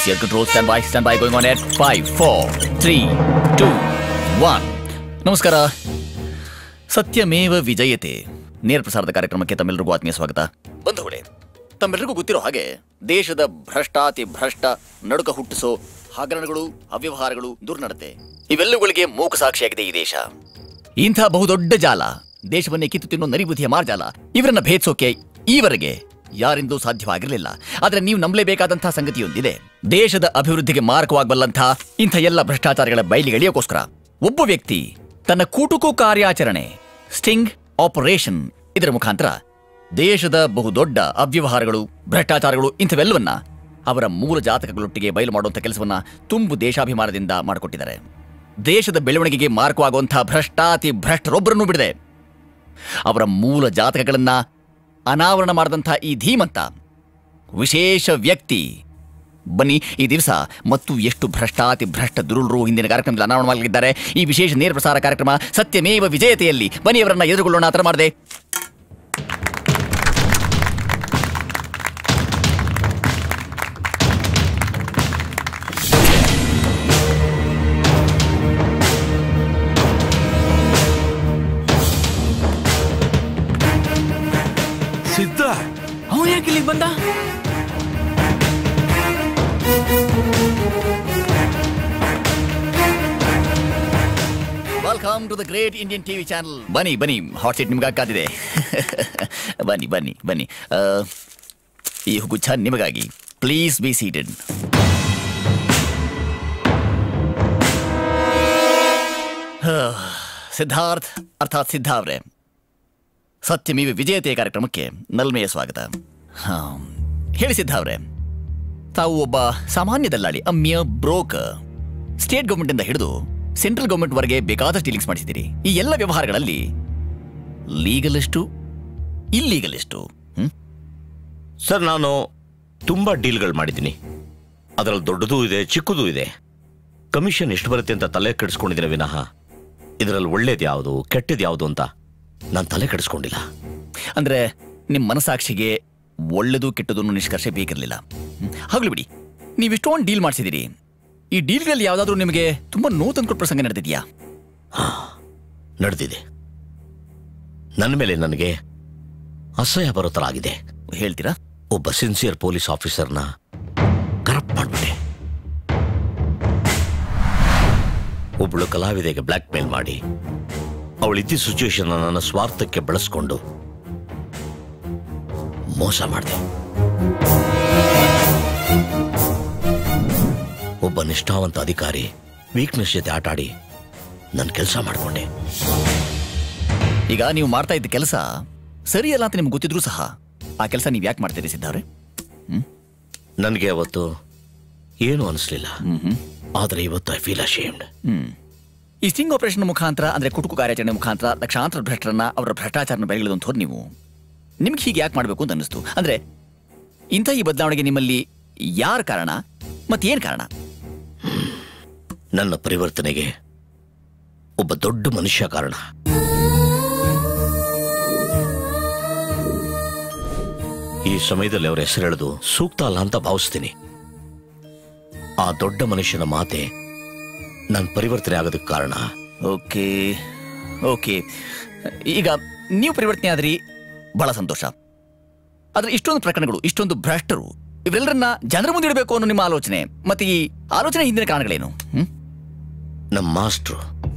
Initial control standby, standby going on at 5, 4, 3, 2, 1. ನಮಸ್ಕಾರ ಸತ್ಯಮೇವ ವಿಜಯತೆ ನೇರ ಪ್ರಸಾರದ ಕಾರ್ಯಕ್ರಮಕ್ಕೆ ತಮ್ಮೆಲ್ಲರಿಗೂ ಆತ್ಮೀಯ ಸ್ವಾಗತ ಬಂಧುಗಳೇ ತಮ್ಮೆಲ್ಲರಿಗೂ ಗೊತ್ತಿರೋ ಹಾಗೆ ದೇಶದ ಭ್ರಷ್ಟಾತಿ ಭ್ರಷ್ಟ ನಡುಕ ಹುಟ್ಟಿಸೋ ಹಗರಣಗಳು ಅವ್ಯವಹಾರಗಳು ದುರ್ನಡತೆ ಇವೆಲ್ಲವುಗಳಿಗೆ ಮೂಕ ಸಾಕ್ಷಿಯಾಗಿದೆ ಈ ದೇಶ ಇಂಥ ಬಹುದೊಡ್ಡ ಜಾಲ ದೇಶವನ್ನೇ ಕಿತ್ತು ತಿನ್ನೋ ನರಿಬುದ್ಧಿಯ ಮಾರ್ಜಾಲ ಇವರನ್ನ ಭೇದಿಸೋಕೆ ಈವರೆಗೆ ಯಾರಿಂದೂ ಸಾಧ್ಯವಾಗಿರಲಿಲ್ಲ ಆದರೆ ನೀವು ನಂಬಲೇಬೇಕಾದಂತಹ ಸಂಗತಿಯೊಂದಿದೆ ದೇಶದ ಅಭಿವೃದ್ಧಿಗೆ ಮಾರಕವಾಗಬಲ್ಲಂಥ ಇಂಥ ಎಲ್ಲ ಭ್ರಷ್ಟಾಚಾರಗಳ ಬಯಲಿಗೆಳೆಯೋಕ್ಕೋಸ್ಕರ ಒಬ್ಬ ವ್ಯಕ್ತಿ ತನ್ನ ಕೂಟುಕು ಕಾರ್ಯಾಚರಣೆ ಸ್ಟಿಂಗ್ ಆಪರೇಷನ್ ಇದರ ಮುಖಾಂತರ ದೇಶದ ಬಹುದೊಡ್ಡ ಅವ್ಯವಹಾರಗಳು ಭ್ರಷ್ಟಾಚಾರಗಳು ಇಂಥವೆಲ್ಲವನ್ನ ಅವರ ಮೂಲ ಜಾತಕಗಳೊಟ್ಟಿಗೆ ಬಯಲು ಮಾಡುವಂಥ ಕೆಲಸವನ್ನ ತುಂಬು ದೇಶಾಭಿಮಾನದಿಂದ ಮಾಡಿಕೊಟ್ಟಿದ್ದಾರೆ ದೇಶದ ಬೆಳವಣಿಗೆಗೆ ಮಾರಕವಾಗುವಂತಹ ಭ್ರಷ್ಟಾತಿ ಭ್ರಷ್ಟರೊಬ್ಬರನ್ನು ಬಿಡದೆ ಅವರ ಮೂಲ ಜಾತಕಗಳನ್ನ ಅನಾವರಣ ಮಾಡಿದಂಥ ಈ ಧೀಮಂತ ವಿಶೇಷ ವ್ಯಕ್ತಿ ಬನ್ನಿ ಈ ದಿವಸ ಮತ್ತು ಎಷ್ಟು ಭ್ರಷ್ಟಾತಿ ಭ್ರಷ್ಟ ದುರುಳರು ಹಿಂದಿನ ಕಾರ್ಯಕ್ರಮದಲ್ಲಿ ಅನಾವರಣವಾಗಿದ್ದಾರೆ ಈ ವಿಶೇಷ ನೇರ ಪ್ರಸಾರ ಕಾರ್ಯಕ್ರಮ ಸತ್ಯಮೇವ ವಿಜಯತೆಯಲ್ಲಿ ಬನ್ನಿ ಅವರನ್ನ ಎದುರುಗೊಳ್ಳೋಣ ಆ ಥರ ಮಾಡಿದೆ ಸಿದ್ಧ ಅವನು ಯಾಕೆ ಇಲ್ಲಿಗೆ ಬಂದ welcome to the great Indian TV channel ಬನ್ನಿ ಬನ್ನಿ ಹಾಟ್ ಸೀಟ್ ನಿಮ್ಗೆ ಕಾದಿದೆ ಬನ್ನಿ ಬನ್ನಿ ಬನ್ನಿ ಆ, ಈ ಗುಚ್ಛ ನಿಮಗಾಗಿ ಪ್ಲೀಸ್ ಬಿ ಸೀಟೆಡ್ ಸಿದ್ಧಾರ್ಥ್ ಅರ್ಥಾತ್ ಸಿದ್ಧ ಅವರೇ ಸತ್ಯಮೀವಿ ವಿಜಯತೆಯ ಕಾರ್ಯಕ್ರಮಕ್ಕೆ ನಲ್ಮೆಯ ಸ್ವಾಗತ ಹಾಂ. ಹೇಳಿ ಸಿದ್ಧ ಅವರೇ ತಾವು ಒಬ್ಬ ಸಾಮಾನ್ಯ ದಲ್ಲಾಳಿ ಅಮ್ಯ ಬ್ರೋಕರ್ ಸ್ಟೇಟ್ ಗೌರ್ಮೆಂಟಿಂದ ಹಿಡಿದು ಸೆಂಟ್ರಲ್ ಗೌರ್ಮೆಂಟ್ ವರೆಗೆ ಬೇಕಾದಷ್ಟು ಡೀಲಿಂಗ್ಸ್ ಮಾಡಿಸಿದ್ದೀರಿ ಈ ಎಲ್ಲ ವ್ಯವಹಾರಗಳಲ್ಲಿ ಲೀಗಲ್ ಎಷ್ಟು ಇಲ್ಲೀಗಲ್ ಎಷ್ಟು ಹ್ಮ್? ಸರ್ ನಾನು ತುಂಬಾ ಡೀಲ್ಗಳು ಮಾಡಿದ್ದೀನಿ ಅದರಲ್ಲಿ ದೊಡ್ಡದೂ ಇದೆ ಚಿಕ್ಕದೂ ಇದೆ ಕಮಿಷನ್ ಎಷ್ಟು ಬರುತ್ತೆ ಅಂತ ತಲೆ ಕೆಡಿಸ್ಕೊಂಡಿದ್ದೀನಿ ವಿನಃ ಇದರಲ್ಲಿ ಒಳ್ಳೇದು ಯಾವುದು ಕೆಟ್ಟದ್ದು ಯಾವುದು ಅಂತ ನಾನು ತಲೆ ಕೆಡಿಸ್ಕೊಂಡಿಲ್ಲ ಅಂದ್ರೆ ನಿಮ್ಮ ಮನಸಾಕ್ಷಿಗೆ ಒಳ್ಳೆದು ಕೆಟ್ಟದನ್ನು ನಿಷ್ಕರ್ಷೆ ಬೇಕಿರಲಿಲ್ಲ ಹಾಗಲಿ ಬಿಡಿ ನೀವು ಇಷ್ಟೊಂದು ಡೀಲ್ ಮಾಡಿಸಿದ್ದೀರಿ ಈ ಡೀಲ್ಗಳಲ್ಲಿ ಯಾವುದಾದ್ರೂ ನಿಮಗೆ ತುಂಬಾ ನೋವು ತಂದ್ಕೊಟ್ಟು ಪ್ರಸಂಗ ನಡೆದಿದೆಯಾ ನಡೆದಿದೆ ನನ್ನ ಮೇಲೆ ನನಗೆ ಅಸಹ್ಯ ಬರೋ ಥರ ಆಗಿದೆ ಹೇಳ್ತೀರಾ ಒಬ್ಬ ಸಿನ್ಸಿಯರ್ ಪೊಲೀಸ್ ಆಫೀಸರ್ನ ಕರಪ್ಟ್ ಮಾಡ್ಬಿಟ್ಟೆ ಒಬ್ಬಳು ಕಲಾವಿದೆಗೆ ಬ್ಲ್ಯಾಕ್ ಮೇಲ್ ಮಾಡಿ ಅವಳಿದ್ದ ಸಿಚುವೇಶನ್ ನನ್ನ ಸ್ವಾರ್ಥಕ್ಕೆ ಬಳಸ್ಕೊಂಡು ಮೋಸ ಮಾಡಿದೆ ಒಬ್ಬ ನಿಷ್ಠಾವಂತ ಅಧಿಕಾರಿ ವೀಕ್ನೆಸ್ ಜೊತೆ ಆಟಾಡಿ ನನ್ನ ಕೆಲಸ ಮಾಡಿಕೊಂಡೆ ಈಗ ನೀವು ಮಾಡ್ತಾ ಇದ್ದ ಕೆಲಸ ಸರಿಯಲ್ಲ ಅಂತ ನಿಮ್ಗೆ ಗೊತ್ತಿದ್ರು ಸಹ ಆ ಕೆಲಸ ನೀವು ಯಾಕೆ ಮಾಡ್ತೀರಿ ಸಿದ್ಧಾವ್ರೆ ನನಗೆ ಅವತ್ತು ಏನು ಅನಿಸ್ಲಿಲ್ಲ ಆದರೆ ಇವತ್ತು ಐ ಫೀಲ್ ಅಶೇಮ್ಡ್ ಹ್ಮ್ ಈ ಸ್ಟಿಂಗ್ ಆಪರೇಷನ್ ಮುಖಾಂತರ ಅಂದ್ರೆ ಕುಟುಕು ಕಾರ್ಯಾಚರಣೆ ಮುಖಾಂತರ ಲಕ್ಷಾಂತರ ಭ್ರಷ್ಟರನ್ನ ಅವರ ಭ್ರಷ್ಟಾಚಾರನ ಬೆಳೆಗಿಳಿದಂಥವ್ರು ನೀವು ನಿಮ್ಗೆ ಹೀಗೆ ಯಾಕೆ ಮಾಡಬೇಕು ಅಂತ ಅನ್ನಿಸ್ತು ಅಂದ್ರೆ ಇಂಥ ಈ ಬದಲಾವಣೆಗೆ ನಿಮ್ಮಲ್ಲಿ ಯಾರ ಕಾರಣ ಮತ್ತೇನ್ ಕಾರಣ ನನ್ನ ಪರಿವರ್ತನೆಗೆ ಒಬ್ಬ ದೊಡ್ಡ ಮನುಷ್ಯ ಕಾರಣ ಈ ಸಮಯದಲ್ಲಿ ಅವರ ಹೆಸರೆಳೆದು ಸೂಕ್ತ ಅಲ್ಲ ಅಂತ ಭಾವಿಸ್ತೀನಿ ಆ ದೊಡ್ಡ ಮನುಷ್ಯನ ಮಾತೆ ನನ್ನ ಪರಿವರ್ತನೆ ಆಗೋದಕ್ಕೆ ಕಾರಣ ಓಕೆ ಓಕೆ ಈಗ ನೀವು ಪರಿವರ್ತನೆ ಆದ್ರಿ ಬಹಳ ಸಂತೋಷ ಆದ್ರೆ ಇಷ್ಟೊಂದು ಪ್ರಕರಣಗಳು ಇಷ್ಟೊಂದು ಭ್ರಷ್ಟರು ಇವರೆಲ್ಲರನ್ನ ಜನರ ಮುಂದೆ ಇಡಬೇಕು ಅನ್ನೋ ನಿಮ್ಮ ಆಲೋಚನೆ ಮತ್ತೆ ಈ ಆಲೋಚನೆ ಹಿಂದಿನ ಕಾರಣಗಳೇನು ಹ್ಮ್ ನಮ್ಮ ಮಾಸ್ಟ್ರು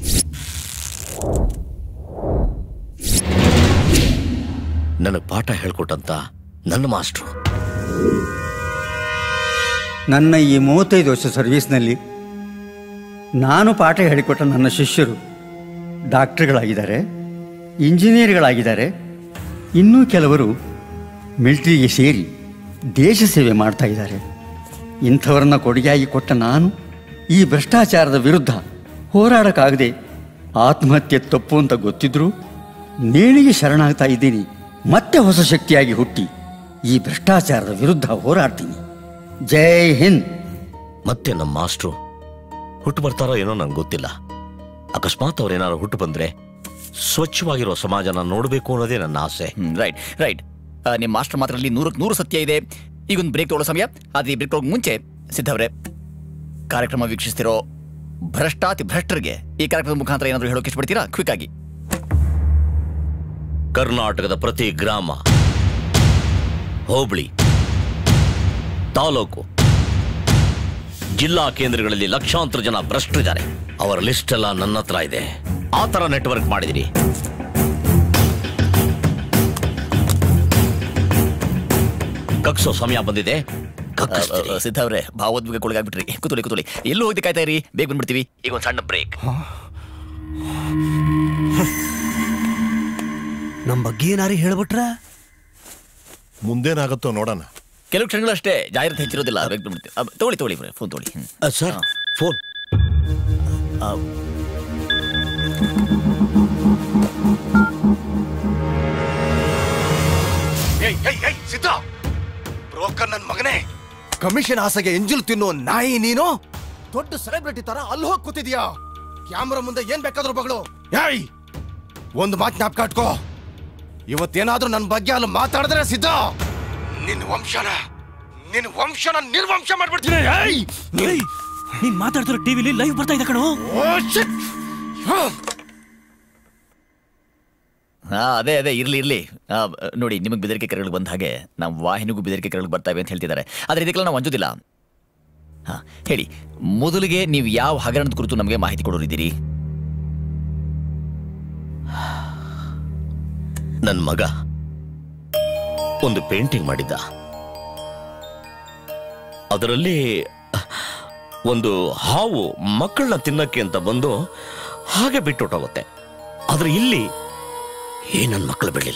ನನಗೆ ಪಾಠ ಹೇಳ್ಕೊಟ್ಟಂತ ನನ್ನ ಮಾಸ್ಟ್ರು ನನ್ನ ಈ ಮೂವತ್ತೈದು ವರ್ಷ ಸರ್ವೀಸ್ನಲ್ಲಿ ನಾನು ಪಾಠ ಹೇಳಿಕೊಟ್ಟ ನನ್ನ ಶಿಷ್ಯರು ಡಾಕ್ಟರ್ಗಳಾಗಿದ್ದಾರೆ ಇಂಜಿನಿಯರ್ಗಳಾಗಿದ್ದಾರೆ ಇನ್ನೂ ಕೆಲವರು ಮಿಲಿಟರಿಗೆ ಸೇರಿ ದೇಶ ಸೇವೆ ಮಾಡ್ತಾ ಇದ್ದಾರೆ ಇಂಥವರನ್ನ ಕೊಡುಗೆಯಾಗಿ ಕೊಟ್ಟ ನಾನು ಈ ಭ್ರಷ್ಟಾಚಾರದ ವಿರುದ್ಧ ಹೋರಾಡಕ್ಕಾಗದೆ ಆತ್ಮಹತ್ಯೆ ತಪ್ಪು ಅಂತ ಗೊತ್ತಿದ್ರೂ ನೇಣಿಗೆ ಶರಣಾಗ್ತಾ ಇದ್ದೀನಿ ಮತ್ತೆ ಹೊಸ ಶಕ್ತಿಯಾಗಿ ಹುಟ್ಟಿ ಈ ಭ್ರಷ್ಟಾಚಾರದ ವಿರುದ್ಧ ಹೋರಾಡ್ತೀನಿ ಜೈ ಹಿಂದ್ ಮತ್ತೆ ನಮ್ಮ ಮಾಸ್ಟ್ರು ಹುಟ್ಟು ಬರ್ತಾರೋ ಏನೋ ನಂಗೆ ಗೊತ್ತಿಲ್ಲ ಅಕಸ್ಮಾತ್ ಅವ್ರೇನಾದ್ರು ಹುಟ್ಟು ಬಂದ್ರೆ ಸ್ವಚ್ಛವಾಗಿರೋ ಸಮಾಜನ ನೋಡಬೇಕು ಅನ್ನೋದೇ ನನ್ನ ಆಸೆ ರೈಟ್ ರೈಟ್ ನಿಮ್ಮ ಮಾಸ್ಟರ್ ಮಾತ್ರದಲ್ಲಿ ನೂರಕ್ಕೆ ನೂರು ಸತ್ಯ ಇದೆ ಈಗೊಂದು ಬ್ರೇಕ್ ತಗೊಳ್ಳೋ ಸಮಯ ಆದ್ರೆ ಈ ಬ್ರೇಕ್ ತಗೊಳ್ಳೋ ಮುಂಚೆ ಸಿದ್ಧವ್ರೆ ಕಾರ್ಯಕ್ರಮ ವೀಕ್ಷಿಸ್ತಿರೋ ಭ್ರಷ್ಟಾತಿ ಭ್ರಷ್ಟರಿಗೆ ಈ ಕಾರ್ಯಕ್ರಮದ ಮುಖಾಂತರ ಏನಾದರೂ ಹೇಳೋಕೆ ಇಷ್ಟಪಡ್ತೀರಾ ಕ್ವಿಕ್ ಆಗಿ ಕರ್ನಾಟಕದ ಪ್ರತಿ ಗ್ರಾಮ ಹೋಬಳಿ ತಾಲೂಕು ಜಿಲ್ಲಾ ಕೇಂದ್ರಗಳಲ್ಲಿ ಲಕ್ಷಾಂತರ ಜನ ಭ್ರಷ್ಟರಿದ್ದಾರೆ ಅವರ ಲಿಸ್ಟ್ ಎಲ್ಲ ನನ್ನ ಹತ್ರ ಇದೆ ಆ ತರ ನೆಟ್ವರ್ಕ್ ಮಾಡಿದಿರಿ ಕಗ್ಸೋ ಸಮಯ ಬಂದಿದೆ ಕಗ್ಗಿಸ್ತೀನಿ. ಸಿದ್ಧವ್ರೆ ಭಾವೋದ್ವೇಗ ಒಳಗಾಗ್ಬಿಟ್ರಿ ಕೂತುಳಿ ಕೂತುಳಿ ಎಲ್ಲೂ ಹೋಗಿ ಕಾಯ್ತಾ ಇರಿ ಬೇಗ ಬಂದ್ಬಿಡ್ತೀವಿ ಈಗ ಒಂದು ಸಣ್ಣ ಬ್ರೇಕ್ ನಮ್ಮ ಬಗ್ಗೆ ಏನಾರು ಹೇಳ್ಬಿಟ್ರ ಮುಂದೇನಾಗುತ್ತೋ ನೋಡೋಣ ಕೆಲವು ಕ್ಷಣಗಳಷ್ಟೇ ಜಾಹೀರಾತು ಹೆಚ್ಚಿರೋದಿಲ್ಲ ಬೇಗ ಬಂದ್ಬಿಡ್ತೀವಿ ಅಬ್ಬ, ತಗೊಳ್ಳಿ ತಗೊಳ್ಳಿ ಫೋನ್ ತಗೊಳ್ಳಿ ಹ್ಮ್. ಅ, ಸರ್ ಫೋನ್ ಏಯ್ ಏಯ್ ಏಯ್ ಸಿದ್ಧ ಬ್ರೋಕರ್ ನನ್ ಮಗನೇ ಕಮಿಷನ್ ಆಸೆಗೆ ಎಂಜಲ್ ತಿನ್ನೋ ನಾಯಿ ನೀನು ದೊಡ್ಡ ಸೆಲೆಬ್ರಿಟಿ ತರ ಅಲ್ಲಿ ಹೋಗಿ ಕೂತಿದ್ಯಾ ಕ್ಯಾಮ್ರಾ ಮುಂದೆ ಏನ್ ಬೇಕಾದ್ರೂ ಬಗಳು ಏಯ್ ಒಂದು ಮಾತು ಜ್ಞಾಪಕ ಇಟ್ಕೋ ಇವತ್ತೇನಾದ್ರೂ ನನ್ನ ಬಗ್ಗೆ ಅಲ್ಲಿ ಮಾತಾಡಿದ್ರೆ ಸಿದ್ಧ ನಿನ್ನ ವಂಶನ ನಿನ್ನ ವಂಶನ ನಿರ್ವಂಶ ಮಾಡ್ಬಿಡ್ತೀನಿ ಏಯ್ ನೀನ್- ನೀನ್ ಮಾತಾಡ್ತಿರೋ ಟಿವಿಲಿ ಲೈವ್ ಬರ್ತಾ ಇದೆ ಕಣೋ ಓ ಶಿಟ್ ಹಾ ಹಾ ಅದೇ ಅದೇ ಇರ್ಲಿ ಇರ್ಲಿ ಆ, ನೋಡಿ ನಿಮಗೆ ಬೆದರಿಕೆ ಕರೆಗಳು ಬಂದ ಹಾಗೆ ನಮ್ಮ ವಾಹಿನಿಗೂ ಬೆದರಿಕೆ ಕರೆಗಳು ಬರ್ತಾವೆ ಅಂತ ಹೇಳ್ತಿದ್ದಾರೆ ಆದ್ರೆ ಇದಕ್ಕೆಲ್ಲ ನಾವು ಅಂಜೋದಿಲ್ಲ ಹಾ ಹೇಳಿ ಮೊದಲಿಗೆ ನೀವು ಯಾವ ಹಗರಣದ ಕುರಿತು ನಮಗೆ ಮಾಹಿತಿ ಕೊಡೋರಿದ್ದೀರಿ ನನ್ನ ಮಗ ಒಂದು ಪೇಂಟಿಂಗ್ ಮಾಡಿದ್ದ ಅದರಲ್ಲಿ ಒಂದು ಹಾವು ಮಕ್ಕಳನ್ನ ತಿನ್ನಕ್ಕೆ ಅಂತ ಬಂದು ಹಾಗೆ ಬಿಟ್ಟೊಟ್ಟೋಗುತ್ತೆ ಆದ್ರೆ ಇಲ್ಲಿ ಏ ನನ್ನ ಮಕ್ಕಳು ಬೆಳಿಲ್ಲ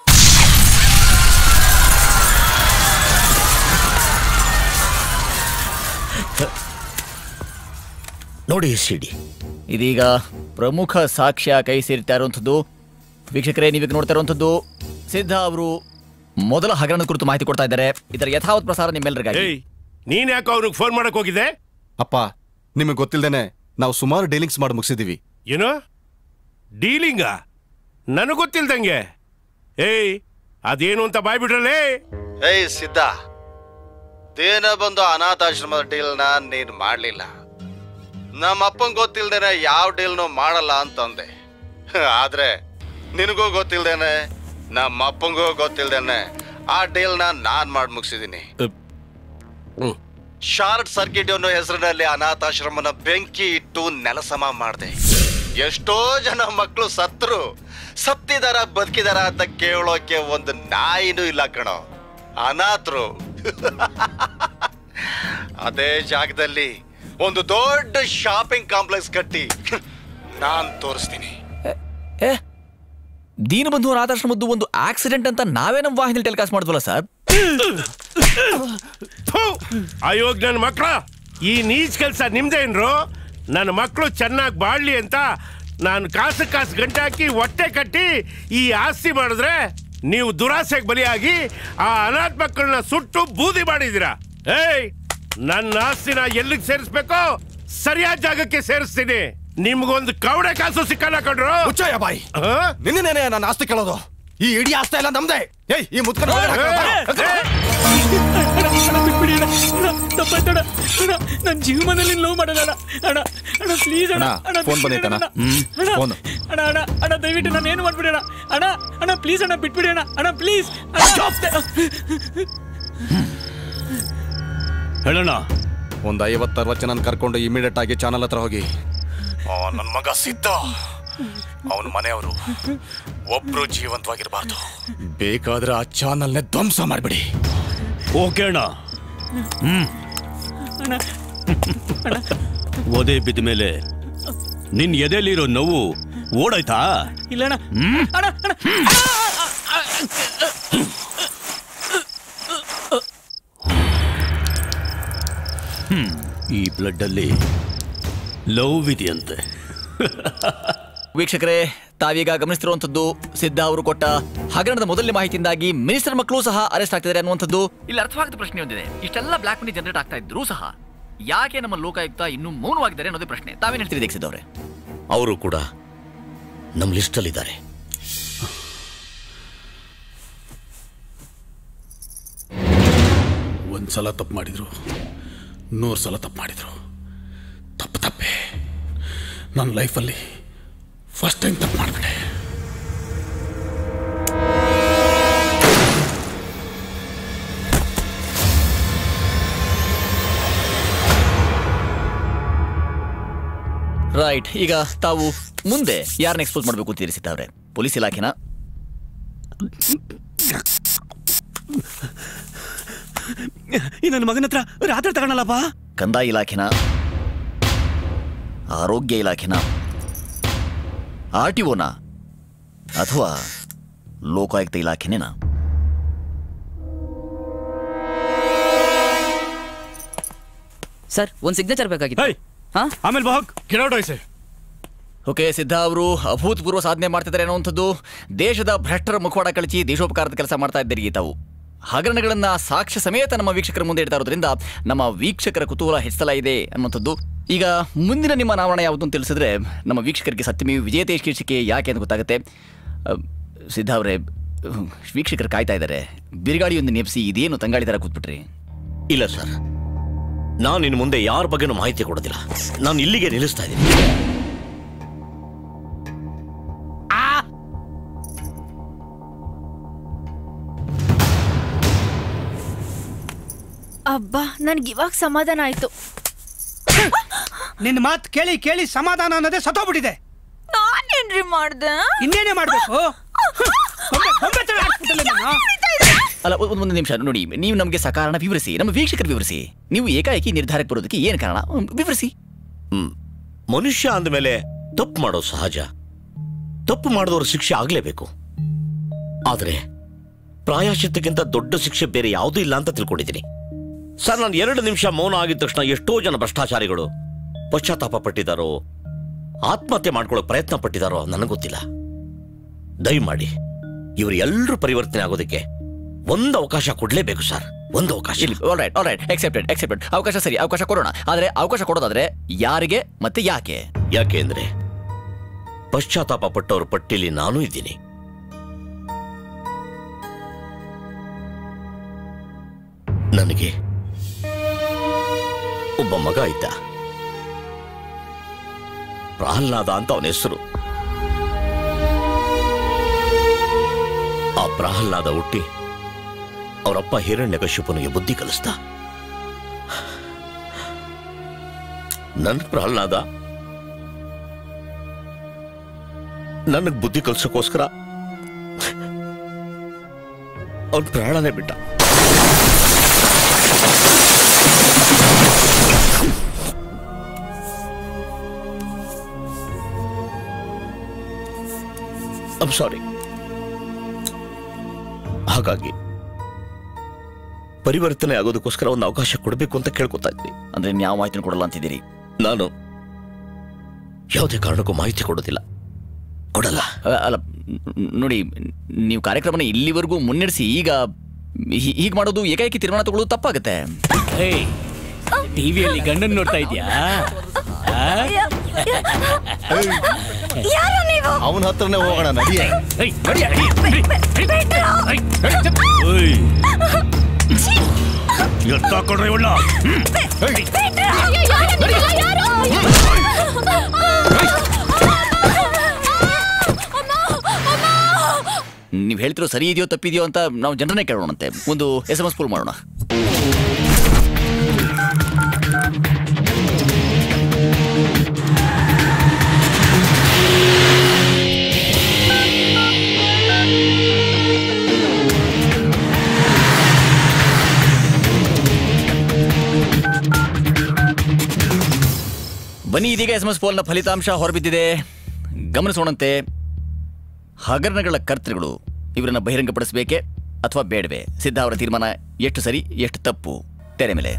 ನೋಡಿ ಸಿಡಿ ಇದೀಗ ಪ್ರಮುಖ ಸಾಕ್ಷ್ಯ ಕೈ ಸೇರ್ತಾ ಇರುವಂಥದ್ದು ವೀಕ್ಷಕರೇ ನೀವೀಗ ನೋಡ್ತಾ ಇರುವಂಥದ್ದು ಸಿದ್ಧ ಅವರು ಮೊದಲ ಹಗರಣದ ಕುರಿತು ಮಾಹಿತಿ ಕೊಡ್ತಾ ಇದ್ದಾರೆ ಇದರ ಯಥಾವತ್ ಪ್ರಸಾರ ನಿಮ್ಮೆಲ್ಲರಿಗಾಗಿ ಏಯ್ ನೀನ್ ಯಾಕೆ ಅವ್ರಿಗೆ ಫೋನ್ ಮಾಡಕ್ ಹೋಗಿದ್ದೆ ಅಪ್ಪ ನಿಮಗೆ ಗೊತ್ತಿಲ್ದೇನೆ ನಾವು ಸುಮಾರು ಡೀಲಿಂಗ್ಸ್ ಮಾಡಿ ಮುಗಿಸಿದೀವಿ ಏನು ಡೀಲಿಂಗ ನನಗೆ ಗೊತ್ತಿಲ್ದಂಗೆ ಏಯ್ ಅದೇನು ಅಂತ ಬಾಯ್ಬಿಟ್ರಲ್ಲೇ ಏಯ್ ಸಿದ್ಧ ದೇನ ಬಂದು ಅನಾಥಾಶ್ರಮದ ಡೀಲ್ನ ನೀನ್ ಮಾಡ್ಲಿಲ್ಲ ನಮ್ಮ ಅಪ್ಪಂಗ್ ಗೊತ್ತಿಲ್ದೇನೆ ಯಾವ ಡೀಲ್ನು ಮಾಡಲ್ಲ ಅಂತಂದೆ ಆದ್ರೆ ನಿನಗೂ ಗೊತ್ತಿಲ್ದೇನೆ ನಮ್ಮ ಅಪ್ಪಂಗೂ ಗೊತ್ತಿಲ್ದೇನೆ ಆ ಡೀಲ್ನ ನಾನ್ ಮಾಡಿ ಮುಗಿಸಿದೀನಿ ಶಾರ್ಟ್ ಸರ್ಕಿಟ್ ಅನ್ನೋ ಹೆಸರಿನಲ್ಲಿ ಅನಾಥಾಶ್ರಮನ ಬೆಂಕಿ ಇಟ್ಟು ನೆಲಸಮ ಮಾಡಿದೆ ಎಷ್ಟೋ ಜನ ಮಕ್ಕಳು ಸತ್ರು ಸತ್ತಿದಾರ ಬದುಕಿದಾರ ಅಂತ ಕೇಳೋಕೆ ಒಂದು ನಾಯಿನೂ ಇಲ್ಲ ಕಣೋ ಅನಾಥರು ಅದೇ ಜಾಗದಲ್ಲಿ ಒಂದು ದೊಡ್ಡ ಶಾಪಿಂಗ್ ಕಾಂಪ್ಲೆಕ್ಸ್ ಕಟ್ಟಿ ನಾನ್ ತೋರಿಸ್ತೀನಿ ಏ ದೀನಬಂಧು ಅನಾಥಾಶ್ರಮದ್ದು ಒಂದು ಆಕ್ಸಿಡೆಂಟ್ ಅಂತ ನಾವೇ ನಮ್ಮ ವಾಹಿನಿ ಟೆಲಿಕಾಸ್ಟ್ ಮಾಡಿದ್ವಲ್ಲ ಸರ್ ಅಯೋಗ್ ನನ್ನ ಮಕ್ಳ ಈ ನೀಚ್ ಕೆಲಸ ನಿಮ್ದೇನ್ರು ನನ್ನ ಮಕ್ಕಳು ಚೆನ್ನಾಗಿ ಬಾಳ್ಲಿ ಅಂತ ನಾನು ಕಾಸು ಕಾಸು ಗಂಟೆ ಹಾಕಿ ಹೊಟ್ಟೆ ಕಟ್ಟಿ ಈ ಆಸ್ತಿ ಮಾಡಿದ್ರೆ ನೀವು ದುರಾಸೆಗೆ ಬಲಿಯಾಗಿ ಆ ಅನಾಥ ಮಕ್ಕಳನ್ನ ಸುಟ್ಟು ಬೂದಿ ಮಾಡಿದ್ದೀರಾ ಏಯ್ ನನ್ನ ಆಸ್ತಿನ ಎಲ್ಲಿಗೆ ಸೇರಿಸ್ಬೇಕೋ ಸರಿಯಾದ ಜಾಗಕ್ಕೆ ಸೇರಿಸ್ತೀನಿ ನಿಮ್ಗೊಂದು ಕವಡೆ ಕಾಸು ಸಿಕ್ಕಲ್ಲ ಕಣ್ರು ಮುಚ್ಚಯ್ಯ ಬಾಯಿ ಹಾ? ನಿನ್ನೇನೆ ನನ್ನ ಆಸ್ತಿ ಕೇಳೋದು ಈ ಇಡೀ ಆಸ್ತಿ ಎಲ್ಲ ನಮ್ದೇ ಏಯ್ ಈ ಮುದ್ಕನ ಬಿಟ್ಬಿಡಿ ಅಣ್ಣ ಅಣ್ಣ, ತಪ್ಪಾಯ್ತಣ್ಣ ಅಣ್ಣ ನನ್ನ ಜೀವನದಲ್ಲಿ ಲವ್ ಮಾಡೋಣ ಅಣ್ಣ ಅಣ್ಣ ಅಣ್ಣ ಪ್ಲೀಸ್ ಅಣ್ಣ ಅಣ್ಣ, ಅಣ್ಣ phone ಬಿಟ್ಬಿಡಿ ಬಂದೈತಣ್ಣ. ಅಣ್ಣ. ಹ್ಮ್, ಅಣ್ಣ, phone. ಅಣ್ಣ ಅಣ್ಣ ಅಣ್ಣ ದಯವಿಟ್ಟು ನಾನು ಏನು ಮಾಡ್ಬಿಡಿ ಅಣ್ಣ ಅಣ್ಣ ಅಣ್ಣ ಪ್ಲೀಸ್ ಅಣ್ಣ ಬಿಟ್ಬಿಡಿ ಅಣ್ಣ ಅಣ್ಣ ಪ್ಲೀಸ್ ಹೇಳೋಣ ಒಂದ್ ಐವತ್ತರವತ್ತು ಜನ ಕರ್ಕೊಂಡು ಇಮಿಡಿಯೇಟ್ ಆಗಿ ಚಾನಲ್ ಹತ್ರ ಹೋಗಿ ನನ್ನ ಮಗ ಸಿದ್ಧ ಅವನ ಮನೆಯವರು ಒಬ್ರು ಜೀವಂತವಾಗಿರಬಾರ್ದು ಬೇಕಾದ್ರೆ ಆ ಚಾನಲ್ನೇ ಧ್ವಂಸ ಮಾಡ್ಬಿಡಿ ಓಕೆ ಅಣ್ಣ ಅಣ್ಣ ಒದೆ ಬಿದ್ದ ಮೇಲೆ ನಿನ್ ಎದೆಲಿರೋ ನೋವು ಓಡಾಯ್ತಾ ಇಲ್ಲ ಅಣ್ಣ ಅಣ್ಣ ಅಣ್ಣ ಈ ಬ್ಲಡ್ ಅಲ್ಲಿ ಲವ್ ಇದೆಯಂತೆ ವೀಕ್ಷಕರೇ ತಾವೀಗ ಗಮನಿಸ್ತಿರುವಂಥದ್ದು ಸಿದ್ಧ ಅವರು ಕೊಟ್ಟ ಹಗರಣದ ಮೊದಲನೇ ಮಾಹಿತಿಯಿಂದಾಗಿ ಮಿನಿಸ್ಟರ್ ಮಕ್ಕಳು ಸಹ ಅರೆಸ್ಟ್ ಆಗ್ತಿದ್ದಾರೆ ಅನ್ನುವಂಥದ್ದು ಇಲ್ಲಿ ಅರ್ಥವಾಗದ ಪ್ರಶ್ನೆ ಒಂದಿದೆ ಇಷ್ಟೆಲ್ಲ ಬ್ಲಾಕ್ ಮನಿ ಜನರೇಟ್ ಆಗ್ತಾ ಇದ್ರು ಸಹ ಯಾಕೆ ನಮ್ಮ ಲೋಕಾಯುಕ್ತ ಇನ್ನೂ ಮೌನವಾಗಿದ್ದಾರೆ ಅನ್ನೋದೇ ಪ್ರಶ್ನೆ ತಾವೇನು ಹೇಳ್ತೀವಿ ದೀಕ್ಷಿತ್ ಅವರೇ ಅವರು ಕೂಡ ನಮ್ಮ ಲಿಸ್ಟಲ್ಲಿದ್ದಾರೆ ಒಂದ್ಸಲ ತಪ್ಪು ಮಾಡಿದ್ರು ನೂರು ಸಲ ತಪ್ಪು ಮಾಡಿದ್ರು ತಪ್ಪು ತಪ್ಪೆ ನನ್ನ ಲೈಫಲ್ಲಿ ಫಸ್ಟ್ ಟೈಮ್ ತಪ್ಪು ಮಾಡಿಬಿಟ್ಟೆ ರೈಟ್ ಈಗ ತಾವು ಮುಂದೆ ಯಾರನ್ನ ಎಕ್ಸ್ಪೋಸ್ ಮಾಡಬೇಕು ಅಂತ ತೀರಿಸಿದ್ದವ್ರೆ ಪೊಲೀಸ್ ಇಲಾಖೆನ ಈ ನನ್ನ ಮಗನ ಹತ್ರ ರಾತ್ರಿ ತಗೊಳಲ್ಲಪ್ಪ ಕಂದಾಯ ಇಲಾಖೆನ ಆರೋಗ್ಯ ಇಲಾಖೆನ ಆರ್ ಟಿ ಒನ ಅಥವಾ ಲೋಕಾಯುಕ್ತ ಇಲಾಖೆನೇನಾ ಸರ್ ಒಂದು ಸಿಗ್ನೇಚರ್ ಬೇಕಾಗಿತ್ತು ಹಾ ಆಮೇಲೆ ಬಾಗ್ ಗಿಡೋಡೋಯ್ಸೆ ಓಕೆ ಸಿದ್ಧ ಅವರು ಅಭೂತಪೂರ್ವ ಸಾಧನೆ ಮಾಡ್ತಿದ್ದಾರೆ ಅನ್ನುವಂಥದ್ದು ದೇಶದ ಭ್ರಷ್ಟರ ಮುಖವಾಡ ಕಳಚಿ ದೇಶೋಪಕಾರದ ಕೆಲಸ ಮಾಡ್ತಾ ಇದ್ದೀರಿ ತಾವು ಹಗರಣಗಳನ್ನ ಸಾಕ್ಷ್ಯ ಸಮೇತ ನಮ್ಮ ವೀಕ್ಷಕರ ಮುಂದೆ ಇಡ್ತಾ ಇರೋದ್ರಿಂದ ನಮ್ಮ ವೀಕ್ಷಕರ ಕುತೂಹಲ ಹೆಚ್ಚಲ ಇದೆ ಅನ್ನುವಂಥದ್ದು ಈಗ ಮುಂದಿನ ನಿಮ್ಮ ನಾವರಣ ಯಾವುದು ಅಂತ ತಿಳಿಸಿದ್ರೆ ನಮ್ಮ ವೀಕ್ಷಕರಿಗೆ ಸತ್ಯಮೀ ವಿಜೇತೆ ಶೀರ್ಷಿಕೆ ಯಾಕೆ ಅಂತ ಗೊತ್ತಾಗುತ್ತೆ ಅಹ್, ಸಿದ್ಧ ಅವರೇ ಅಹ್, ವೀಕ್ಷಕರು ಕಾಯ್ತಾ ಇದ್ದಾರೆ ಬಿರುಗಾಳಿಯೊಂದು ನೆಪ್ಸಿ ಇದೇನು ತಂಗಾಳಿ ಥರ ಕೂತ್ಬಿಟ್ರಿ ಇಲ್ಲ ಸರ್ ನಾನು ಇನ್ನು ಮುಂದೆ ಯಾರ ಬಗ್ಗೆನೂ ಮಾಹಿತಿ ಕೊಡೋದಿಲ್ಲ ನಾನು ಇಲ್ಲಿಗೆ ನಿಲ್ಲಿಸ್ತಾ ಇದ್ದೀನಿ ಅಬ್ಬಾ ನನ್ಗೆ ಇವಾಗ ಸಮಾಧಾನ ಆಯ್ತು ನಿನ್ನ ಮಾತು ಕೇಳಿ ಕೇಳಿ ಸಮಾಧಾನ ಅನ್ನೋದೇ ಸತ್ತೋಗ್ಬಿಟ್ಟಿದೆ ನಾನೇನ್ರಿ ಮಾಡ್ದೆ ಇನ್ನೇನೇ ಮಾಡ್ಬೇಕು ಗೊಂಬೆ ಗೊಂಬೆ ತರ ಆಡ್ಸ್ಬಿಟ್ಟಲ್ಲ ನೀನು. ಅಲ್ಲ ಒಂದ್- ಒಂದು ನಿಮಿಷ ನೋಡಿ ನೀವು ನಮಗೆ ಸಕಾರಣ ವಿವರಿಸಿ ನಮ್ಮ ವೀಕ್ಷಕರು ವಿವರಿಸಿ ನೀವು ಏಕಾಏಕಿ ನಿರ್ಧಾರಕ್ಕೆ ಬರೋದಕ್ಕೆ ಏನು ಕಾರಣ ಹ್ಮ್, ವಿವರಿಸಿ ಹ್ಮ್ ಮನುಷ್ಯ ಅಂದಮೇಲೆ ತಪ್ಪು ಮಾಡೋದು ಸಹಜ ತಪ್ಪು ಮಾಡಿದವರು ಶಿಕ್ಷೆ ಆಗ್ಲೇಬೇಕು ಆದ್ರೆ ಪ್ರಾಯಶ್ಚಿತ್ತಕ್ಕಿಂತ ದೊಡ್ಡ ಶಿಕ್ಷೆ ಬೇರೆ ಯಾವುದೂ ಇಲ್ಲ ಅಂತ ತಿಳ್ಕೊಂಡಿದ್ದೀನಿ ಸರ್ ನಾನು ಎರಡು ನಿಮಿಷ ಮೌನ ಆಗಿದ ತಕ್ಷಣ ಎಷ್ಟೋ ಜನ ಭ್ರಷ್ಟಾಚಾರಿಗಳು ಪಶ್ಚಾತ್ತಾಪ ಪಟ್ಟಿದ್ದಾರೋ ಆತ್ಮಹತ್ಯೆ ಮಾಡ್ಕೊಳ್ಳೋ ಪ್ರಯತ್ನ ಪಟ್ಟಿದ್ದಾರೋ ನನಗೆ ಗೊತ್ತಿಲ್ಲ ದಯಮಾಡಿ ಇವರು ಎಲ್ಲರೂ ಪರಿವರ್ತನೆ ಆಗೋದಕ್ಕೆ ಒಂದು ಅವಕಾಶ ಕೊಡ್ಲೇಬೇಕು ಸರ್ ಒಂದು ಅವಕಾಶ all right all right accepted accepted ಅವಕಾಶ ಸರಿ ಅವಕಾಶ ಕೊಡೋಣ ಆದರೆ ಅವಕಾಶ ಕೊಡೋದಾದ್ರೆ ಯಾರಿಗೆ ಮತ್ತೆ ಯಾಕೆ ಯಾಕೆ ಅಂದ್ರೆ ಪಶ್ಚಾತ್ತಾಪ ಪಟ್ಟವ್ರ ಪಟ್ಟಿಲಿ ನಾನೂ ಇದ್ದೀನಿ ನನಗೆ ಒಬ್ಬ ಮಗ ಇದ್ದ ಪ್ರಹ್ಲಾದ ಅಂತ ಅವನ ಹೆಸರು ಆ ಪ್ರಹ್ಲಾದ ಹುಟ್ಟಿ ಅವರಪ್ಪ ಹಿರಣ್ಯಕಶ್ಯಪನಿಗೆ ಬುದ್ಧಿ ಕಲಿಸ್ದ ನನ್ನ ಪ್ರಹ್ಲಾದ ನನಗ್ ಬುದ್ಧಿ ಕಲ್ಸಕ್ಕೋಸ್ಕರ ಅವ್ನ ಪ್ರಾಣನೇ ಬಿಟ್ಟ ಐಮ್ ಸಾರಿ ಹಾಗಾಗಿ ಪರಿವರ್ತನೆ ಆಗೋದಕ್ಕೋಸ್ಕರ ಒಂದು ಅವಕಾಶ ಕೊಡಬೇಕು ಅಂತ ಕೇಳ್ಕೊತಾ ಇದ್ವಿ ಅಂದ್ರೆ ಯಾವ ಮಾಹಿತಿನೂ ಕೊಡಲ್ಲ ಅಂತಿದ್ದೀರಿ ನಾನು ಯಾವುದೇ ಕಾರಣಕ್ಕೂ ಮಾಹಿತಿ ಕೊಡೋದಿಲ್ಲ ಕೊಡಲ್ಲ ಅ- ಅಲ್ಲ ನ್- ನೋಡಿ ನೀವು ಕಾರ್ಯಕ್ರಮನ ಇಲ್ಲಿವರೆಗೂ ಮುನ್ನಡೆಸಿ ಈಗ ಹೀ- ಹೀಗ್ ಮಾಡೋದು ಏಕಾಏಕಿ ತೀರ್ಮಾನ ತಗೊಳ್ಳೋದು ತಪ್ಪಾಗುತ್ತೆ ಟಿವಿಯಲ್ಲಿ ಗಂಡನ್ ನೋಡ್ತಾ ಇದ್ಯಾ ಯಾರು ನೀವು ಅವನ ಹತ್ರನೇ ಹೋಗೋಣ ನಡಿಯೇ ಎತ್ತಾಕೊಡ್ರಿ ಇವಳ ನೀವು ಹೇಳ್ತಿರೋ ಸರಿ ಇದೆಯೋ ತಪ್ಪಿದೆಯೋ ಅಂತ ನಾವು ಜನರನ್ನೇ ಕೇಳೋಣಂತೆ ಒಂದು ಎಸ್ ಎಂ ಎಸ್ ಪೂಲ್ ಮಾಡೋಣ ಬನ್ನಿ ಇದೀಗ ಎಸ್ ಎಂ ಎಸ್ ಪೋಲ್ನ ಫಲಿತಾಂಶ ಹೊರಬಿದ್ದಿದೆ ಗಮನಿಸೋಣಂತೆ ಹಗರಣಗಳ ಕರ್ತೃಗಳು ಇವರನ್ನ ಬಹಿರಂಗಪಡಿಸಬೇಕೆ ಅಥವಾ ಬೇಡವೇ ಸಿದ್ಧ ಅವರ ತೀರ್ಮಾನ ಎಷ್ಟು ಸರಿ ಎಷ್ಟು ತಪ್ಪು ತೆರೆ ಮೇಲೆ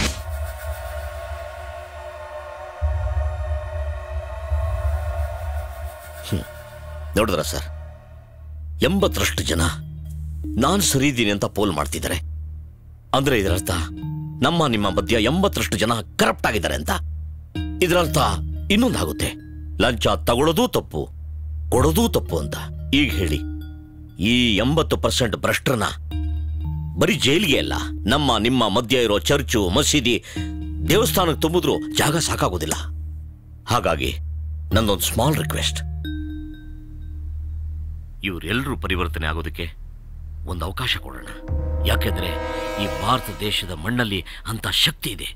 ನೋಡಿದ್ರ ಸರ್ ಎಂಬತ್ತರಷ್ಟು ಜನ ನಾನು ಸರಿ ಇದ್ದೀನಿ ಅಂತ ಪೋಲ್ ಮಾಡ್ತಿದ್ದಾರೆ ಅಂದ್ರೆ ಇದರರ್ಥ ನಮ್ಮ ನಿಮ್ಮ ಮಧ್ಯ ಎಂಬತ್ತರಷ್ಟು ಜನ ಕರಪ್ಟ್ ಆಗಿದ್ದಾರೆ ಅಂತ ಇದರರ್ಥ ಇನ್ನೊಂದಾಗುತ್ತೆ ಲಂಚ ತಗೊಳ್ಳೋದು ತಪ್ಪು ಕೊಡೋದು ತಪ್ಪು ಅಂತ ಈಗ ಹೇಳಿ ಈ ಎಂಬತ್ತು ಪರ್ಸೆಂಟ್ ಭ್ರಷ್ಟರನ್ನ ಬರೀ ಜೈಲಿಗೆ ಅಲ್ಲ ನಮ್ಮ ನಿಮ್ಮ ಮಧ್ಯ ಇರೋ ಚರ್ಚು ಮಸೀದಿ ದೇವಸ್ಥಾನಕ್ಕೆ ತುಂಬಿದ್ರೂ ಜಾಗ ಸಾಕಾಗೋದಿಲ್ಲ ಹಾಗಾಗಿ ನಂದೊಂದು ಸ್ಮಾಲ್ ರಿಕ್ವೆಸ್ಟ್ ಇವರೆಲ್ಲರೂ ಪರಿವರ್ತನೆ ಆಗೋದಕ್ಕೆ ಒಂದು ಅವಕಾಶ ಕೊಡೋಣ ಯಾಕೆಂದ್ರೆ ಈ ಭಾರತ ದೇಶದ ಮಣ್ಣಲ್ಲಿ ಅಂತ ಶಕ್ತಿ ಇದೆ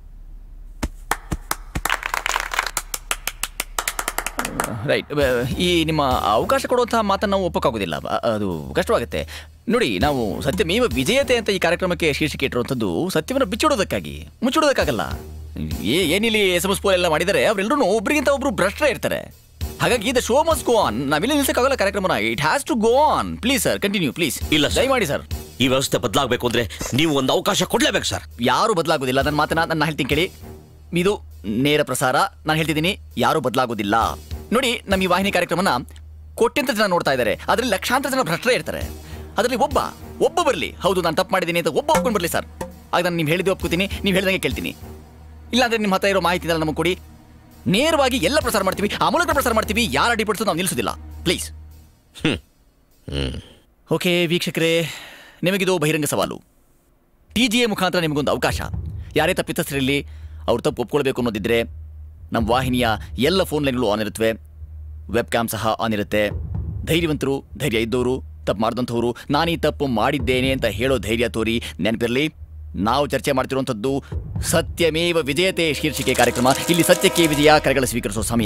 ರೈಟ್ ಈ ನಿಮ್ಮ ಅವಕಾಶ ಕೊಡುವಂತಹ ಮಾತನ್ನು ನಾವು ಒಪ್ಪಕ್ಕಾಗೋದಿಲ್ಲ ಅ- ಅದು ಕಷ್ಟವಾಗುತ್ತೆ ನೋಡಿ ನಾವು ಸತ್ಯಮೇವ ವಿಜಯತೆ ಅಂತ ಈ ಕಾರ್ಯಕ್ರಮಕ್ಕೆ ಶೀರ್ಷಿಕೆ ಇಟ್ಟಿರುವಂಥದ್ದು ಸತ್ಯವನ್ನು ಬಿಚ್ಚಿಡೋದಕ್ಕಾಗಿ ಮುಚ್ಚಿಡೋದಕ್ಕಾಗಲ್ಲ ಏ ಏನಿಲ್ಲಿ ಎಸ್ ಎಂ ಎಲ್ಲ ಮಾಡಿದ್ದಾರೆ ಅವರೆಲ್ಲರೂ ಒಬ್ರಿಗಿಂತ ಒಬ್ರು ಭ್ರಷ್ಟರೇ ಇರ್ತಾರೆ ಹಾಗಾಗಿ ದ ಶೋ ಮಸ್ ಗೋ ಆನ್ ನಾವಿಲ್ಲಿ ನಿಲ್ಸಕ್ಕಾಗಲ್ಲ ಕಾರ್ಯಕ್ರಮನ it has to go on please sir continue please ಇಲ್ಲ ದಯಮಾಡಿ ಸರ್ ಈ ವ್ಯವಸ್ಥೆ ಬದಲಾಗಬೇಕು ಅಂದ್ರೆ ನೀವು ಒಂದು ಅವಕಾಶ ಕೊಡ್ಲೇಬೇಕು ಸರ್ ಯಾರು ಬದಲಾಗೋದಿಲ್ಲ ನನ್ನ ಮಾತನ್ನ ನಾನು ಹೇಳ್ತೀನಿ ಕೇಳಿ ಇದು ನೇರ ಪ್ರಸಾರ ನಾನು ಹೇಳ್ತಿದ್ದೀನಿ ಯಾರು ಬದಲಾಗೋದಿಲ್ಲ ನೋಡಿ ನಮ್ಮ ಈ ವಾಹಿನಿ ಕಾರ್ಯಕ್ರಮನ ಕೋಟ್ಯಂತ ಜನ ನೋಡ್ತಾ ಇದ್ದಾರೆ ಅದರಲ್ಲಿ ಲಕ್ಷಾಂತರ ಜನ ಭ್ರಷ್ಟರೇ ಇರ್ತಾರೆ ಅದರಲ್ಲಿ ಒಬ್ಬ ಒಬ್ಬ ಬರಲಿ ಹೌದು ನಾನು ತಪ್ಪು ಮಾಡಿದ್ದೀನಿ ಅಂತ ಒಬ್ಬ ಒಪ್ಕೊಂಡು ಬರಲಿ ಸರ್ ಆಗ ನಾನು ನೀವು ಹೇಳಿದ್ದು ಒಪ್ಕೋತೀನಿ ನೀವು ಹೇಳ್ದಂಗೆ ಕೇಳ್ತೀನಿ ಇಲ್ಲಾಂದ್ರೆ ನಿಮ್ಮ ಹತ್ರ ಇರೋ ಮಾಹಿತಿ ಇದೆಲ್ಲ ನಮಗೆ ಕೊಡಿ ನೇರವಾಗಿ ಎಲ್ಲ ಪ್ರಸಾರ ಮಾಡ್ತೀವಿ ಆ ಮೂಲಕ ಪ್ರಸಾರ ಮಾಡ್ತೀವಿ ಯಾರು ಅಡಿಪಡಿಸೋದು ನಾವು ನಿಲ್ಲಿಸೋದಿಲ್ಲ ಪ್ಲೀಸ್ ಓಕೆ ವೀಕ್ಷಕರೇ ನಿಮಗಿದು ಬಹಿರಂಗ ಸವಾಲು ಟಿ ಜಿ ಎ ಮುಖಾಂತರ ನಿಮಗೊಂದು ಅವಕಾಶ ಯಾರೇ ತಪ್ಪಿತಸ್ಥರಿರಲಿ ಅವ್ರು ತಪ್ಪು ಒಪ್ಕೊಳ್ಬೇಕು ಅನ್ನೋದಿದ್ರೆ ನಮ್ಮ ವಾಹಿನಿಯ ಎಲ್ಲ ಫೋನ್ ಲೈನ್ಗಳು ಆನ್ ಇರುತ್ತವೆ ವೆಬ್ ಕ್ಯಾಮ್ ಸಹ ಆನ್ ಇರುತ್ತೆ ಧೈರ್ಯವಂತರು ಧೈರ್ಯ ಇದ್ದವರು ತಪ್ಪು ಮಾಡಿದಂಥವ್ರು ನಾನು ಈ ತಪ್ಪು ಮಾಡಿದ್ದೇನೆ ಅಂತ ಹೇಳೋ ಧೈರ್ಯ ತೋರಿ ನೆನಪಿರಲಿ ನಾವು ಚರ್ಚೆ ಮಾಡ್ತಿರುವಂಥದ್ದು ಸತ್ಯಮೇವ ವಿಜಯತೆ ಶೀರ್ಷಿಕೆ ಕಾರ್ಯಕ್ರಮ ಇಲ್ಲಿ ಸತ್ಯಕ್ಕೆ ವಿಜಯ ಕರೆಗಳ ಸ್ವೀಕರಿಸೋ ಸಮಯ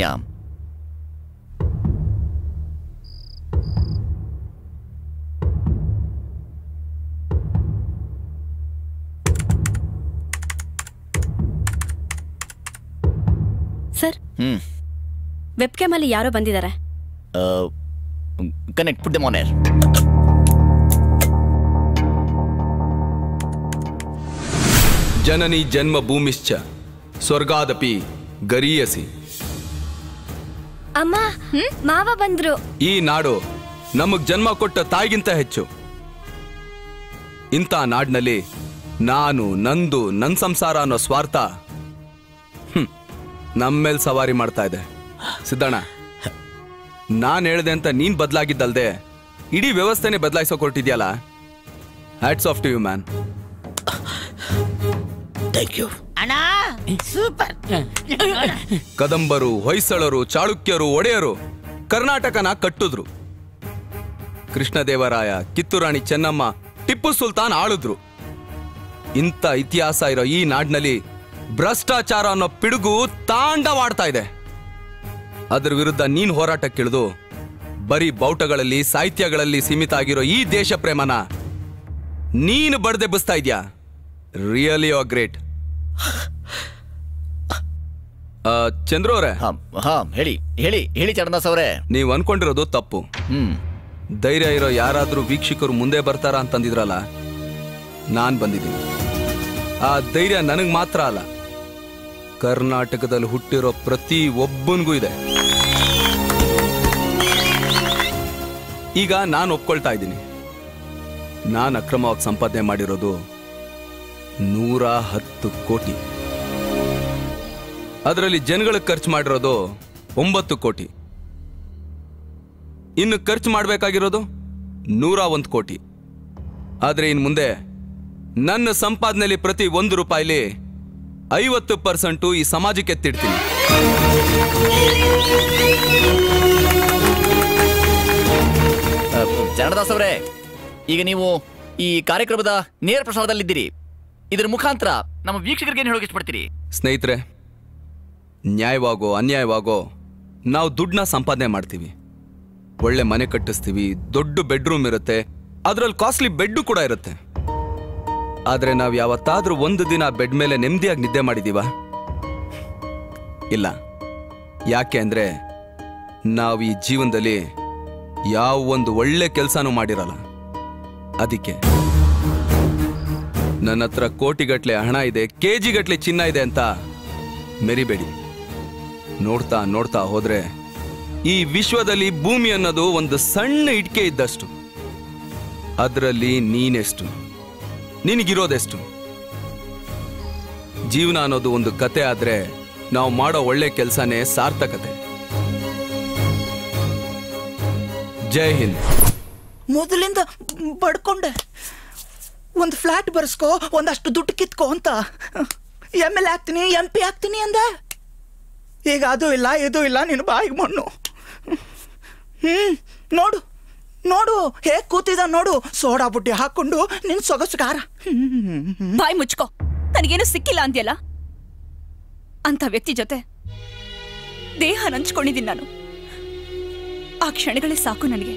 ಸರ್ ಹ್ಮ್ ವೆಬ್ ಕ್ಯಾಮ್ ಅಲ್ಲಿ ಯಾರೋ ಬಂದಿದ್ದಾರೆ connect put them on air ಜನನಿ ಜನ್ಮ ಭೂಮಿಶ್ಚ ಸ್ವರ್ಗಾದಪಿ ಗರೀಯಸಿ ಅಮ್ಮ ಮಾವ ಬಂದ್ರು ಈ ನಾಡು ನಮಗ್ ಜನ್ಮ ಕೊಟ್ಟ ತಾಯಿಗಿಂತ ಹೆಚ್ಚು ಇಂಥ ನಾಡಿನಲ್ಲಿ ನಾನು ನಂದು ನನ್ ಸಂಸಾರ ಅನ್ನೋ ಸ್ವಾರ್ಥ ಹ್ಮ್, ನಮ್ಮೇಲ್ ಸವಾರಿ ಮಾಡ್ತಾ ಇದೆ ಸಿದ್ದಣ್ಣ ನಾನ್ ಹೇಳ್ದೆ ಅಂತ ನೀನ್ ಬದಲಾಗಿದ್ದಲ್ದೆ ಇಡೀ ವ್ಯವಸ್ಥೆನೆ ಬದಲಾಯಿಸೋ ಕೊಟ್ಟಿದ್ಯಲ್ಲ hats off to you man thank you ಅಣ್ಣ ಸೂಪರ್ ಕದಂಬರು ಹೊಯ್ಸಳರು ಚಾಳುಕ್ಯರು ಒಡೆಯರು ಕರ್ನಾಟಕನ ಕಟ್ಟಿದ್ರು ಕೃಷ್ಣದೇವರಾಯ ಕಿತ್ತೂರಾಣಿ ಚೆನ್ನಮ್ಮ ಟಿಪ್ಪು ಸುಲ್ತಾನ್ ಆಳಿದ್ರು ಇಂಥ ಇತಿಹಾಸ ಇರೋ ಈ ನಾಡಿನಲ್ಲಿ ಭ್ರಷ್ಟಾಚಾರ ಅನ್ನೋ ಪಿಡುಗು ತಾಂಡವಾಡ್ತಾ ಇದೆ ಅದರ ವಿರುದ್ಧ ನೀನ್ ಹೋರಾಟಕ್ಕಿಳಿದು ಬರೀ ಬಾವುಟಗಳಲ್ಲಿ ಸಾಹಿತ್ಯಗಳಲ್ಲಿ ಸೀಮಿತ ಆಗಿರೋ ಈ ದೇಶ ಪ್ರೇಮನ ನೀನು ಬಡ್ದೆಬ್ಬಿಸ್ತಾ ಇದ್ಯಾ ರಿಯಲಿ ಯು ಗ್ರೇಟ್ ಚಂದ್ರು ಅವರೇ ಹಾ ಹೇಳಿ ಹೇಳಿ ಹೇಳಿ ಚರಣದಾಸ್ ಅವರೇ ನೀವು ಅನ್ಕೊಂಡಿರೋದು ತಪ್ಪು ಹ್ಮ್ ಧೈರ್ಯ ಇರೋ ಯಾರಾದ್ರೂ ವೀಕ್ಷಕರು ಮುಂದೆ ಬರ್ತಾರ ಅಂತಂದಿದ್ರಲ್ಲ ನಾನ್ ಬಂದಿದ್ದೀನಿ ಆ ಧೈರ್ಯ ನನಗ್ ಮಾತ್ರ ಅಲ್ಲ ಕರ್ನಾಟಕದಲ್ಲಿ ಹುಟ್ಟಿರೋ ಪ್ರತಿ ಒಬ್ಬನಿಗೂ ಇದೆ ಈಗ ನಾನು ಒಪ್ಕೊಳ್ತಾ ಇದ್ದೀನಿ ನಾನು ಅಕ್ರಮವಾಗಿ ಸಂಪಾದನೆ ಮಾಡಿರೋದು ನೂರ ಹತ್ತು ಕೋಟಿ ಅದರಲ್ಲಿ ಜನಗಳಿಗೆ ಖರ್ಚು ಮಾಡಿರೋದು ಒಂಬತ್ತು ಕೋಟಿ ಇನ್ನು ಖರ್ಚು ಮಾಡಬೇಕಾಗಿರೋದು ನೂರ ಒಂದು ಕೋಟಿ ಆದರೆ ಇನ್ನು ಮುಂದೆ ನನ್ನ ಸಂಪಾದನೆಯಲ್ಲಿ ಪ್ರತಿ ಒಂದು ರೂಪಾಯಿಲಿ ಐವತ್ತು ಪರ್ಸೆಂಟು ಈ ಸಮಾಜಕ್ಕೆ ಎತ್ತಿಡ್ತೀನಿ ಚರಣದಾಸ್ ಅವರೇ ಈಗ ನೀವು ಈ ಕಾರ್ಯಕ್ರಮದ ನೇರ ಪ್ರಸಾರದಲ್ಲಿದ್ದೀರಿ ಇದರ ಮುಖಾಂತರ ನಮ್ಮ ವೀಕ್ಷಕರಿಗೆ ಏನು ಹೇಳೋಕೆ ಇಷ್ಟಪಡ್ತೀರಿ ಸ್ನೇಹಿತರೆ ನ್ಯಾಯವಾಗೋ ಅನ್ಯಾಯವಾಗೋ ನಾವು ದುಡ್ಡನ್ನ ಸಂಪಾದನೆ ಮಾಡ್ತೀವಿ ಒಳ್ಳೆ ಮನೆ ಕಟ್ಟಿಸ್ತೀವಿ ದೊಡ್ಡ ಬೆಡ್ರೂಮ್ ಇರುತ್ತೆ ಅದರಲ್ಲಿ ಕಾಸ್ಟ್ಲಿ ಬೆಡ್ಡು ಕೂಡ ಇರುತ್ತೆ ಆದರೆ ನಾವು ಯಾವತ್ತಾದ್ರೂ ಒಂದು ದಿನ ಬೆಡ್ ಮೇಲೆ ನೆಮ್ಮದಿಯಾಗಿ ನಿದ್ದೆ ಮಾಡಿದೀವ ಇಲ್ಲ ಯಾಕೆ ಅಂದ್ರೆ ನಾವು ಈ ಜೀವನದಲ್ಲಿ ಯಾವ ಒಂದು ಒಳ್ಳೆ ಕೆಲಸನೂ ಮಾಡಿರಲ್ಲ ಅದಕ್ಕೆ ನನ್ನ ಹತ್ರ ಕೋಟಿಗಟ್ಲೆ ಹಣ ಇದೆ ಕೆಜಿಗಟ್ಲೆ ಚಿನ್ನ ಇದೆ ಅಂತ ಮೆರಿಬೇಡಿ ನೋಡ್ತಾ ನೋಡ್ತಾ ಹೋದ್ರೆ ಈ ವಿಶ್ವದಲ್ಲಿ ಭೂಮಿ ಅನ್ನೋದು ಒಂದು ಸಣ್ಣ ಇಟ್ಕೆ ಇದ್ದಷ್ಟು ಅದರಲ್ಲಿ ನೀನೆಷ್ಟು ನಿನಗಿರೋದೆಷ್ಟು ಜೀವನ ಅನ್ನೋದು ಒಂದು ಕತೆ ಆದ್ರೆ ನಾವು ಮಾಡೋ ಒಳ್ಳೆ ಕೆಲಸನೇ ಸಾರ್ಥಕತೆ ಜೈ ಹಿಂದ್ ಮೊದಲಿಂದ ಬಡ್ಕೊಂಡೆ ಒಂದು ಫ್ಲಾಟ್ ಬರ್ಸ್ಕೋ ಒಂದಷ್ಟು ದುಡ್ಡು ಕಿತ್ಕೋ ಅಂತ ಎಮ್ ಎಲ್ ಆಗ್ತೀನಿ ಎಂ ಪಿ ಆಗ್ತೀನಿ ಅಂದ ಈಗ ಅದು ಇಲ್ಲ ಇದು ಇಲ್ಲ ನಿನ್ನ ಬಾಯಿಗೆ ಮಣ್ಣು ಹ್ಮ್ ನೋಡು ನೋಡು ಹೇಗ್ ಕೂತಿದ ನೋಡು ಸೋಡಾ ಬುಡ್ಡಿ ಹಾಕೊಂಡು ನಿನ್ ಸೊಗಸುಗಾರ ಬಾಯ್ ಮುಚ್ಕೋ ನನಗೇನು ಸಿಕ್ಕಿಲ್ಲ ಅಂದ್ಯಲ್ಲ ಅಂತ ವ್ಯಕ್ತಿ ಜೊತೆ ದೇಹ ಹಂಚ್ಕೊಂಡಿದ್ದೀನಿ ನಾನು ಆ ಕ್ಷಣಗಳೇ ಸಾಕು ನನಗೆ